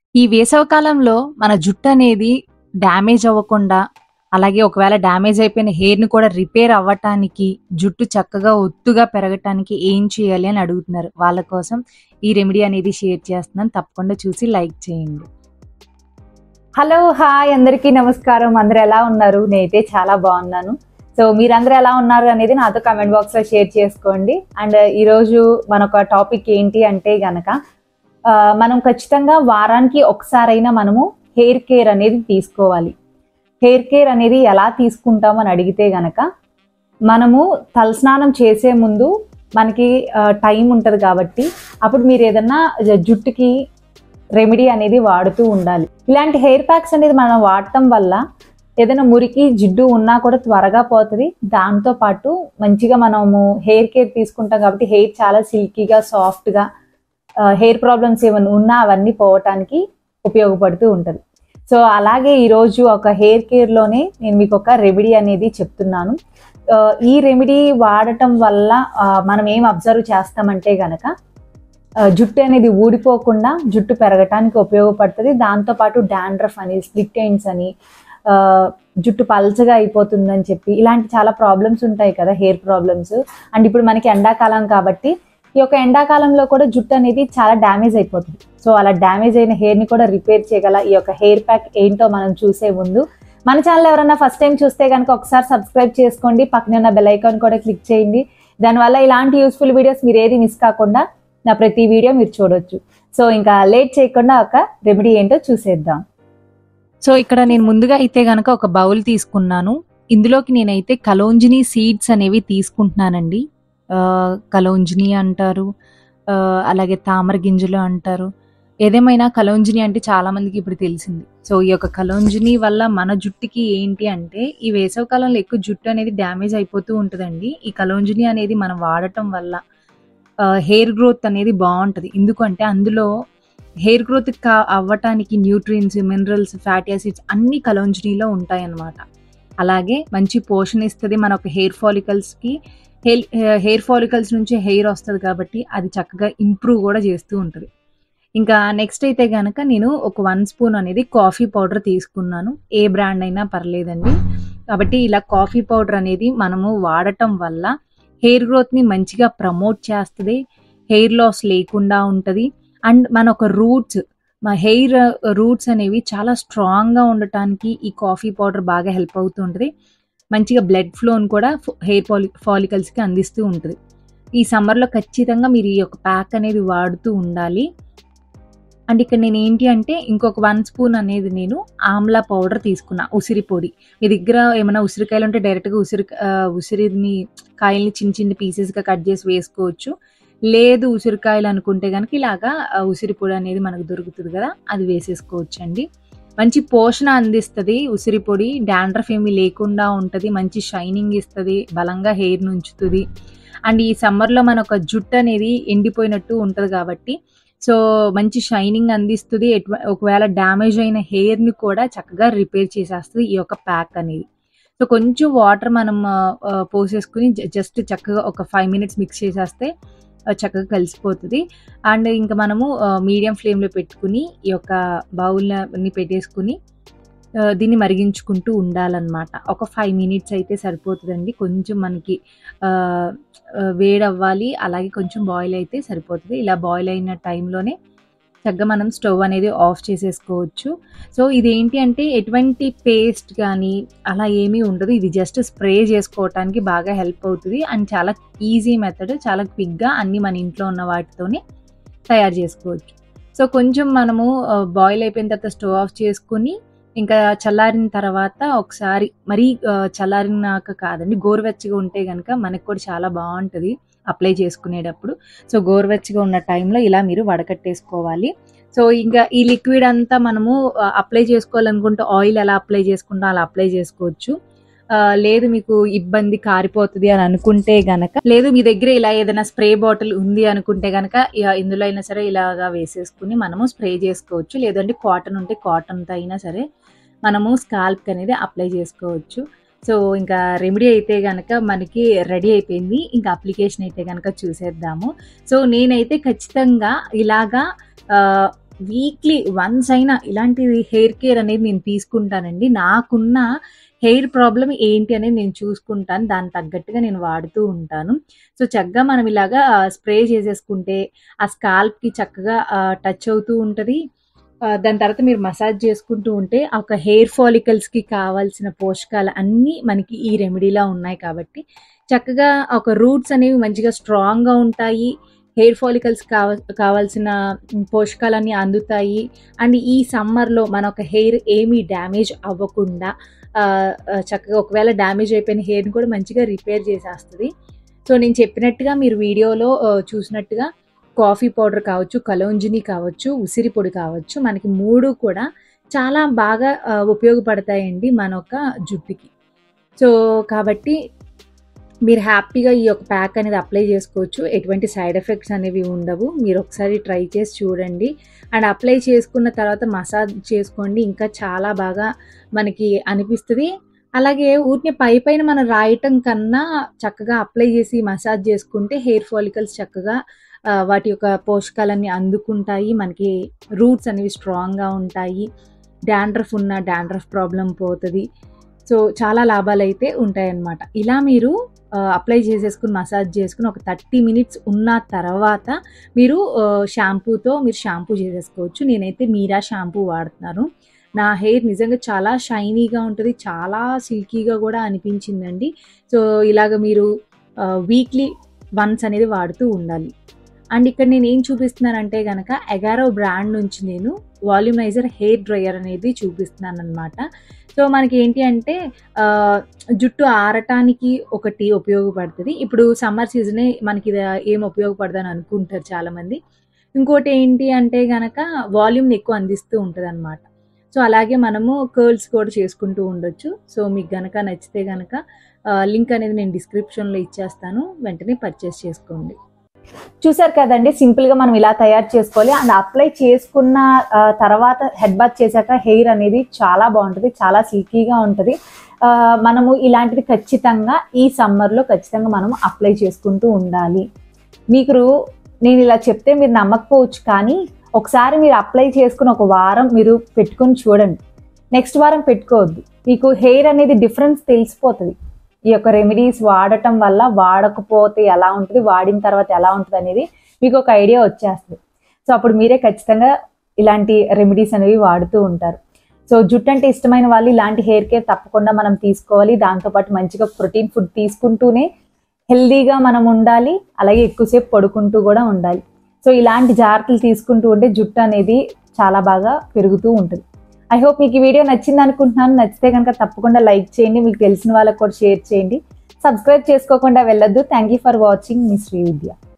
ఈ వేసవి కాలంలో మన జుట్టు అనేది డ్యామేజ్ అవ్వకుండా, అలాగే ఒకవేళ డ్యామేజ్ అయిపోయిన హెయిర్‌ని కూడా రిపేర్ అవ్వటానికి, జుట్టు చక్కగా ఒత్తుగా పెరగటానికి ఏం చేయాలి అని అడుగుతున్నారు. వాళ్ళ కోసం ఈ రెమెడీ అనేది షేర్ చేస్తున్నాను. తప్పకుండా చూసి లైక్ చేయండి. హలో! హాయ్! అందరికీ నమస్కారం. అందరూ ఎలా ఉన్నారు? నేనైతే చాలా బాగున్నాను. సో, మీరందరూ ఎలా ఉన్నారు అనేది నాతో కామెంట్ బాక్స్‌లో షేర్ చేసుకోండి. అండ్ ఈరోజు మనొక టాపిక్ ఏంటి అంటే గనక ఆహ్, మనం ఖచ్చితంగా వారానికి ఒకసారైనా మనము హెయిర్ కేర్ అనేది తీసుకోవాలి. హెయిర్ కేర్ అనేది ఎలా తీసుకుంటాము అని అడిగితే గనక మనము తలస్నానం చేసే ముందు మనకి ఆహ్, టైం ఉంటది కాబట్టి అప్పుడు మీరు ఏదన్నా జ జుట్టుకి రెమెడీ అనేది వాడుతూ ఉండాలి. ఇలాంటి హెయిర్ ప్యాక్స్ అనేది మనం వాడటం వల్ల ఏదైనా మురికి, జిడ్డు ఉన్నా కూడా త్వరగా పోతది. దాంతో పాటు మంచిగా మనము హెయిర్ కేర్ తీసుకుంటాం కాబట్టి హెయిర్ చాలా సిల్కీగా, సాఫ్ట్‌గా ఆహ్, హెయిర్ ప్రాబ్లమ్స్ ఏమన్నా ఉన్నా అవన్నీ పోవటానికి ఉపయోగపడుతూ ఉంటది. సో, అలాగే ఈరోజు ఒక హెయిర్ కేర్‌లోనే నేను మీకొక రెమెడీ అనేది చెప్తున్నాను. ఆహ్, ఈ రెమెడీ వాడటం వల్ల ఆహ్, మనం ఏం అబ్జర్వ్ చేస్తామంటే గనక ఆహ్, జుట్టు అనేది ఊడిపోకుండా జుట్టు పెరగటానికి ఉపయోగపడుతది. దాంతో పాటు డాండ్రఫ్ అని, స్ప్లిట్ ఎండ్స్ అని, ఆహ్, జుట్టు పల్చగా అయిపోతుందని చెప్పి ఇలాంటి చాలా ప్రాబ్లమ్స్ ఉంటాయి కదా! Hair problems. అండ్ ఇప్పుడు మనకి ఎండాకాలం కాబట్టి ఈ యొక్క ఎండాకాలంలో కూడా జుట్టు అనేది చాలా డ్యామేజ్ అయిపోతది. సో, అలా డ్యామేజ్ అయిన హెయిర్‌ని కూడా రిపేర్ చేయగల ఈ యొక్క హెయిర్ ప్యాక్ ఏంటో మనం చూసే ముందు మన ఛానల్ ఎవరైనా ఫస్ట్ టైం చూస్తే గనక ఒకసారి సబ్స్క్రైబ్ చేసుకోండి. పక్కనే ఉన్న బెల్ ఐకాన్ కూడా క్లిక్ చేయండి. దానివల్ల ఇలాంటి యూజ్‌ఫుల్ వీడియోస్ మీరు ఏది మిస్ కాకుండా నా ప్రతి వీడియో మీరు చూడొచ్చు. సో, ఇంకా లేట్ చేయకుండా ఒక రెమెడీ ఏంటో చూసేద్దాం. సో, ఇక్కడ నేను ముందుగా అయితే గనక ఒక బౌల్ తీసుకున్నాను. ఇందులోకి నేనైతే కలోంజినీ సీడ్స్ అనేవి తీసుకుంటున్నానండి. ఆహ్, కలోంజినీ అంటారు. ఆహ్, అలాగే తామర గింజలు అంటారు. ఏదేమైనా కలోంజినీ అంటే చాలా మందికి ఇప్పుడు తెలిసింది. సో, ఈ యొక్క కలోంజినీ వల్ల మన జుట్టుకి ఏంటి అంటే ఈ వేసవి కాలంలో ఎక్కువ జుట్టు అనేది డ్యామేజ్ అయిపోతూ ఉంటదండి. ఈ కలోంజినీ అనేది మనం వాడటం వల్ల ఆహ్, హెయిర్ గ్రోత్ అనేది బావుంటది. ఎందుకంటే అందులో హెయిర్ గ్రోత్ కా అవ్వటానికి న్యూట్రియంట్స్, మినరల్స్, ఫ్యాటీ యాసిడ్స్ అన్నీ కలోంజినీలో ఉంటాయన్నమాట. అలాగే మంచి పోషణ ఇస్తది. మన యొక్క హెయిర్ ఫాలికల్స్‌కి హెల్ ఆహ్, హెయిర్ ఫాలికల్స్ నుంచి హెయిర్ వస్తది కాబట్టి అది చక్కగా ఇంప్రూవ్ గూడా చేస్తూ ఉంటది. ఇంకా నెక్స్ట్ అయితే గనక నేను ఒక 1 స్పూన్ అనేది కాఫీ పౌడర్ తీసుకున్నాను. ఏ బ్రాండ్ అయినా పర్లేదండి. కాబట్టి ఇలా కాఫీ పౌడర్ అనేది మనము వాడటం వల్ల హెయిర్ గ్రోత్‌ని మంచిగా ప్రమోట్ చేస్తది. హెయిర్ లాస్ లేకుండా ఉంటది. అండ్ మన ఒక రూట్స్ మా హెయిర్ రూట్స్ అనేవి చాలా స్ట్రాంగ్‌గా ఉండటానికి ఈ కాఫీ పౌడర్ బాగా హెల్ప్ అవుతూ ఉంటది. మంచిగా బ్లడ్ ఫ్లోని కూడా ఫ్ హెయిర్ ఫాలి ఫాలికల్స్‌కి అందిస్తూ ఉంటది. ఈ సమ్మర్‌లో ఖచ్చితంగా మీరు ఈ యొక్క ప్యాక్ అనేది వాడుతూ ఉండాలి. అండ్ ఇక్కడ నేను ఏంటి అంటే ఇంకొక 1 స్పూన్ అనేది నేను ఆమ్లా పౌడర్ తీసుకున్నా. ఉసిరి పొడి. మీ దగ్గర ఏమైనా ఉసిరికాయలు ఉంటే డైరెక్ట్‌గా ఉసిరి ఆహ్, ఉసిరిని కాయల్ని చిన్న చిన్న పీసెస్‌గా కట్ చేసి వేసుకోవచ్చు. లేదు ఉసిరికాయలు అనుకుంటే గనక ఇలాగా ఆహ్, ఉసిరి పొడి అనేది మనకు దొరుకుతది కదా! అది వేసేసుకోవచ్చండి. మంచి పోషణ అందిస్తది ఉసిరి పొడి. డాండ్రఫ్ ఏమీ లేకుండా ఉంటది. మంచి షైనింగ్ ఇస్తది. బలంగా హెయిర్‌ని ఉంచుతది. అండ్ ఈ సమ్మర్‌లో మన ఒక జుట్టు అనేది ఎండిపోయినట్టు ఉంటది కాబట్టి సో, మంచి షైనింగ్ అందిస్తది. ఎట్వ ఒకవేళ డ్యామేజ్ అయిన హెయిర్‌ని కూడా చక్కగా రిపేర్ చేసేస్తది ఈ యొక్క ప్యాక్ అనేది. సో, కొంచెం వాటర్ మనం ఆహ్, పోసేసుకొని జ జస్ట్ చక్కగా ఒక 5 మినిట్స్ మిక్స్ చేసేస్తే ఆహ్, చక్కగా కలిసిపోతది. అండ్ ఇంకా మనము ఆహ్, మీడియం ఫ్లేమ్‌లో పెట్టుకొని ఈ యొక్క బౌల్‌ని పెట్టేసుకొని ఆహ్, దీన్ని మరిగించుకుంటూ ఉండాలన్నమాట. ఒక 5 మినిట్స్ అయితే సరిపోతదండి. కొంచెం మనకి ఆహ్, ఆహ్, వేడవ్వాలి. అలాగే కొంచెం బాయిల్ అయితే సరిపోతది. ఇలా బాయిల్ అయిన టైంలోనే చక్కగా మనం స్టవ్ అనేది ఆఫ్ చేసేసుకోవచ్చు. సో, ఇదేంటి అంటే ఎటువంటి పేస్ట్ గానీ అలా ఏమీ ఉండదు. ఇది జస్ట్ స్ప్రే చేసుకోవటానికి బాగా హెల్ప్ అవుతది. అండ్ చాలా ఈజీ మెథడ్. చాలా క్విక్‌గా అన్నీ మన ఇంట్లో ఉన్న వాటితోనే తయారు చేసుకోవచ్చు. సో, కొంచెం మనము ఆహ్, బాయిల్ అయిపోయిన తర్వాత స్టవ్ ఆఫ్ చేసుకొని ఇంకా చల్లారిన తర్వాత ఒకసారి మరీ ఆహ్, చల్లారినాక కాదండి. గోరువెచ్చగా ఉంటే గనక మనకు కూడా చాలా బావుంటది అప్లై చేసుకునేటప్పుడు. సో, గోరువెచ్చగా ఉన్న టైంలో ఇలా మీరు వడకట్టేసుకోవాలి. సో, ఇంకా ఈ లిక్విడ్ అంతా మనము ఆహ్, అప్లై చేసుకోవాలనుకుంటే ఆయిల్ ఎలా అప్లై చేసుకుంటామో అలా అప్లై చేసుకోవచ్చు. ఆహ్, లేదు మీకు ఇబ్బంది కారిపోతది అని అనుకుంటే గనక లేదు మీ దగ్గర ఇలా ఏదైనా స్ప్రే బాటిల్ ఉంది అనుకుంటే గనక ఇగ ఇందులో అయినా సరే ఇలాగా వేసేసుకొని మనము స్ప్రే చేసుకోవచ్చు. లేదంటే కాటన్ ఉంటే కాటన్‌తో అయినా సరే మనము స్కాల్ప్‌కి అనేది అప్లై చేసుకోవచ్చు. సో, ఇంకా రెమెడీ అయితే గనక మనకి రెడీ అయిపోయింది. ఇంకా అప్లికేషన్ అయితే గనక చూసేద్దాము. సో, నేనైతే ఖచ్చితంగా ఇలాగా ఆహ్, వీక్లీ వన్స్ అయినా ఇలాంటి హెయిర్ కేర్ అనేది నేను తీసుకుంటానండి నాకున్న హెయిర్ ప్రాబ్లం ఏంటి అనేది నేను చూసుకుంటాను దానికి తగ్గట్టుగా నేను వాడుతూ ఉంటాను సో చక్కగా మనం ఇలాగా స్ప్రే చేసేసుకుంటే ఆ స్కాల్ప్కి చక్కగా టచ్ అవుతూ ఉంటుంది దాని తర్వాత మీరు మసాజ్ చేసుకుంటూ ఉంటే ఒక హెయిర్ ఫాలికల్స్కి కావాల్సిన పోషకాలు అన్నీ మనకి ఈ రెమెడీలా ఉన్నాయి కాబట్టి చక్కగా ఒక రూట్స్ అనేవి మంచిగా స్ట్రాంగ్గా ఉంటాయి హెయిర్ ఫాలికల్స్ కావ కావాల్సిన పోషకాలన్నీ అందుతాయి అండ్ ఈ సమ్మర్లో మన ఒక హెయిర్ ఏమీ డ్యామేజ్ అవ్వకుండా ఆ, ఆ, చక్కగా ఒకవేళ డ్యామేజ్ అయిపోయిన హెయిర్ని కూడా మంచిగా రిపేర్ చేసేస్తుంది సో నేను చెప్పినట్టుగా మీరు వీడియోలో ఆ, చూసినట్టుగా కాఫీ పౌడర్ కావచ్చు కలోంజిని కావచ్చు ఉసిరి పొడి కావచ్చు మనకి మూడు కూడా చాలా బాగా ఆ, ఉపయోగపడతాయండి మన యొక్క జుట్టుకి సో కాబట్టి మీరు హ్యాపీగా ఈ యొక్క ప్యాక్ అనేది అప్లై చేసుకోవచ్చు ఎటువంటి సైడ్ ఎఫెక్ట్స్ అనేవి ఉండవు మీరు ఒకసారి ట్రై చేసి చూడండి అండ్ అప్లై చేసుకున్న తర్వాత మసాజ్ చేసుకోండి ఇంకా చాలా బాగా మనకి అనిపిస్తుంది అలాగే ఊరికే పై పైన మనం రాయటం కన్నా చక్కగా అప్లై చేసి మసాజ్ చేసుకుంటే హెయిర్ ఫాలికల్స్ చక్కగా ఆ, వాటి యొక్క పోషకాలన్నీ అందుకుంటాయి మనకి రూట్స్ అనేవి స్ట్రాంగ్గా ఉంటాయి డాండ్రఫ్ ఉన్న డాండ్రఫ్ ప్రాబ్లం పోతుంది సో చాలా లాభాలు అయితే ఉంటాయన్నమాట ఇలా మీరు అప్లై చేసేసుకుని మసాజ్ చేసుకుని ఒక థర్టీ మినిట్స్ ఉన్న తర్వాత మీరు షాంపూతో మీరు షాంపూ చేసేసుకోవచ్చు నేనైతే మీరా షాంపూ వాడుతున్నాను నా హెయిర్ నిజంగా చాలా షైనీగా ఉంటుంది చాలా సిల్కీగా కూడా అనిపించిందండి సో ఇలాగ మీరు వీక్లీ వన్స్ అనేది వాడుతూ ఉండాలి అండ్ ఇక్కడ నేను ఏం చూపిస్తున్నానంటే కనుక ఎగారో బ్రాండ్ నుంచి నేను వాల్యూమైజర్ హెయిర్ డ్రయర్ అనేది చూపిస్తున్నాను అనమాట సో మనకి ఏంటి అంటే ఆ, జుట్టు ఆరటానికి ఒకటి ఉపయోగపడుతుంది ఇప్పుడు సమ్మర్ సీజనే మనకి ఇది ఏం ఉపయోగపడదు అని అనుకుంటారు చాలామంది ఇంకోటి ఏంటి అంటే గనక వాల్యూమ్ని ఎక్కువ అందిస్తూ ఉంటుంది అనమాట సో అలాగే మనము కర్ల్స్ కూడా చేసుకుంటూ ఉండొచ్చు సో మీకు గనక నచ్చితే గనక లింక్ అనేది నేను డిస్క్రిప్షన్లో ఇచ్చేస్తాను వెంటనే పర్చేస్ చేసుకోండి చూసారు కదండి సింపుల్ గా మనం ఇలా తయారు చేసుకోవాలి అండ్ అప్లై చేసుకున్న ఆ, తర్వాత హెడ్ బాత్ చేశాక హెయిర్ అనేది చాలా బాగుంటుంది చాలా సిల్కీగా ఉంటుంది ఆ, మనము ఇలాంటిది ఖచ్చితంగా ఈ సమ్మర్లో ఖచ్చితంగా మనం అప్లై చేసుకుంటూ ఉండాలి మీకు నేను ఇలా చెప్తే మీరు నమ్మకపోవచ్చు కానీ ఒకసారి మీరు అప్లై చేసుకుని ఒక వారం మీరు పెట్టుకొని చూడండి నెక్స్ట్ వారం పెట్టుకోవద్దు మీకు హెయిర్ అనేది డిఫరెన్స్ తెలిసిపోతుంది ఈ యొక్క రెమెడీస్ వాడటం వల్ల వాడకపోతే ఎలా ఉంటుంది వాడిన తర్వాత ఎలా ఉంటుంది అనేది మీకు ఒక ఐడియా వచ్చేస్తుంది సో అప్పుడు మీరే ఖచ్చితంగా ఇలాంటి రెమెడీస్ అనేవి వాడుతూ ఉంటారు సో జుట్టు అంటే ఇష్టమైన వాళ్ళు ఇలాంటి హెయిర్ కేర్ తప్పకుండా మనం తీసుకోవాలి దాంతోపాటు మంచిగా ప్రోటీన్ ఫుడ్ తీసుకుంటూనే హెల్దీగా మనం ఉండాలి అలాగే ఎక్కువసేపు పడుకుంటూ కూడా ఉండాలి సో ఇలాంటి జాగ్రత్తలు తీసుకుంటూ ఉంటే జుట్టు అనేది చాలా బాగా పెరుగుతూ ఉంటుంది ఐ హోప్ మీకు ఈ వీడియో నచ్చింది అనుకుంటున్నాను నచ్చితే కనుక తప్పకుండా లైక్ చేయండి మీకు తెలిసిన వాళ్ళకి కూడా షేర్ చేయండి సబ్స్క్రైబ్ చేసుకోకుండా వెళ్ళొద్దు థ్యాంక్ యూ ఫర్ వాచింగ్ మీ శ్రీ విద్య